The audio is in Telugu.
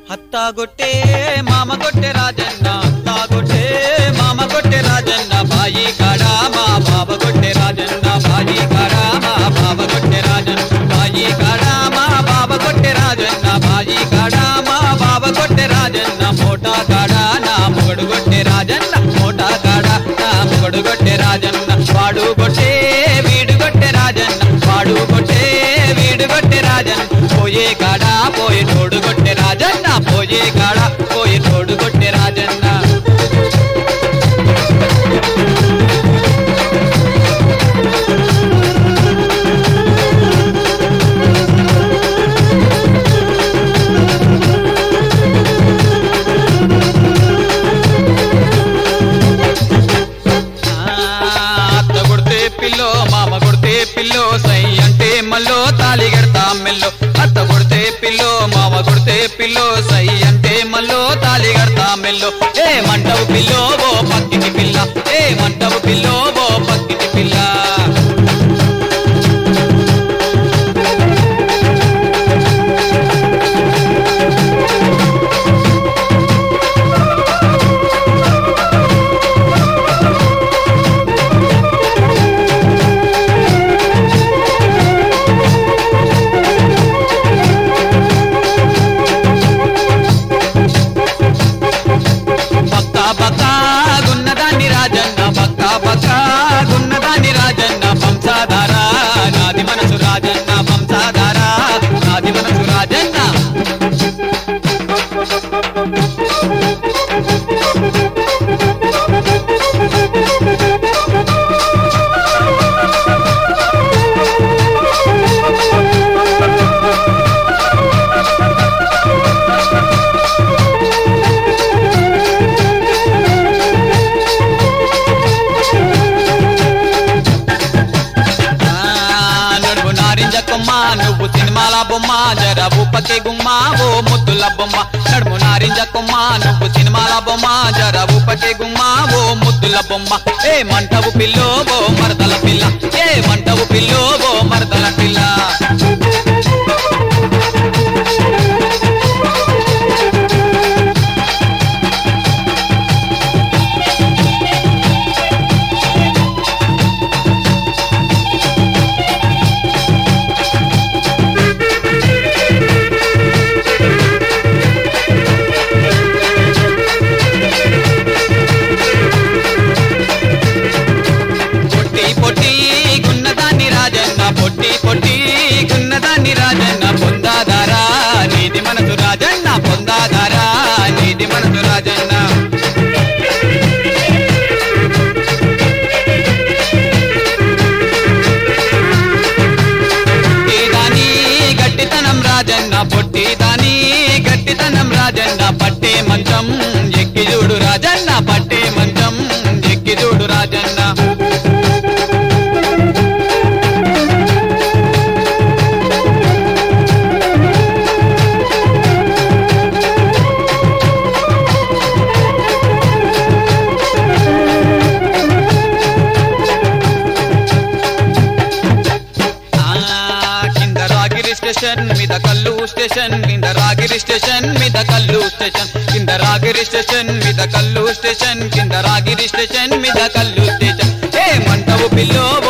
అత్త గొట్టే మామ గొట్టె రాజన్న అత్త గొట్టే మామ గొట్టె రాజన్న బాయి కాడా మా బాబ గొట్టె రాజన్న బాయి కాడా మా బాబ గొట్టె రాజన్న బాయి కాడా మా బాబ గొట్టె రాజన్న బాయి కాడా మా బాబ గొట్టె రాజన్న మోటా కాడా నా మొగడు గొట్టె రాజన్న మోటా కాడా నా మొగడు గొట్టె రాజన్న వాడు గొట్టే వీడు గొట్టె రాజన్న వాడు గొట్టే వీడు గొట్టె రాజన్న పోయే కాడా పోయి తోడు గొట్టె రాజన్న పోయే కాడా పోయి తోడు గొట్టె రాజన్న ఆ, అత్త కొడితే పిల్లో మామ కొడితే పిల్లో సై అంటే మల్లో తాళి కడతా మెల్లో అత్త కొడితే పిల్లో మామ కొడితే పిల్లో సై అంటే మల్లో తాళి కడతా మెల్లో ఏ మంటవు పిల్లో ఓ పక్కిటి పిల్ల ఏ మంటవు పిల్లో ఓ పక్కిటి పిల్ల బక్క బక్క గున్నదాన్ని రాజన్న బక్క బక్క గున్నదాన్ని రాజన్న వంశాధార నాది మనసు రాజన్న వంశాధార నాది మనసు రాజన్న ఆ, నడుము నారింజ కొమ్మ నువ్వు సినిమాల బొమ్మ జర ఊపకే గుమ్మ ఓ ముద్దుల బొమ్మ నడుము నారింజ కొమ్మ నువ్వు సినిమాల బొమ్మ జర ఊపకే గుమ్మ ఓ ముద్దుల బొమ్మ ఏ మంటవు పిల్లో ఓ మరదల పిల్ల ఏ మంటవు పిల్లో ఓ మరదల పిల్ల పొట్టి పొట్టి గున్నదాన్ని రాజన్న పొట్టి పొట్టి గున్నదాన్ని రాజన్న పొందాదారా నీది మనసు రాజన్న పొందాదారా నీది మనసు రాజన్న పొట్టిదాని గట్టితనం రాజన్న పొట్టిదాని గట్టితనం రాజన్న పట్టే మంచం ఎక్కి చూడు రాజన్న పట్టే మంచం ఎక్కి చూడు రాజన్న ఆ, కింద రాగిరి స్టేషన్ మీద కల్లు స్టేషన్ కింద రాగిరి స్టేషన్ మీద కల్లు స్టేషన్ కింద రాగిరి స్టేషన్ మీద కల్లు స్టేషన్ కింద రాగిరి స్టేషన్ మీద కల్లు స్టేషన్ ఏ మంటవు పిల్లో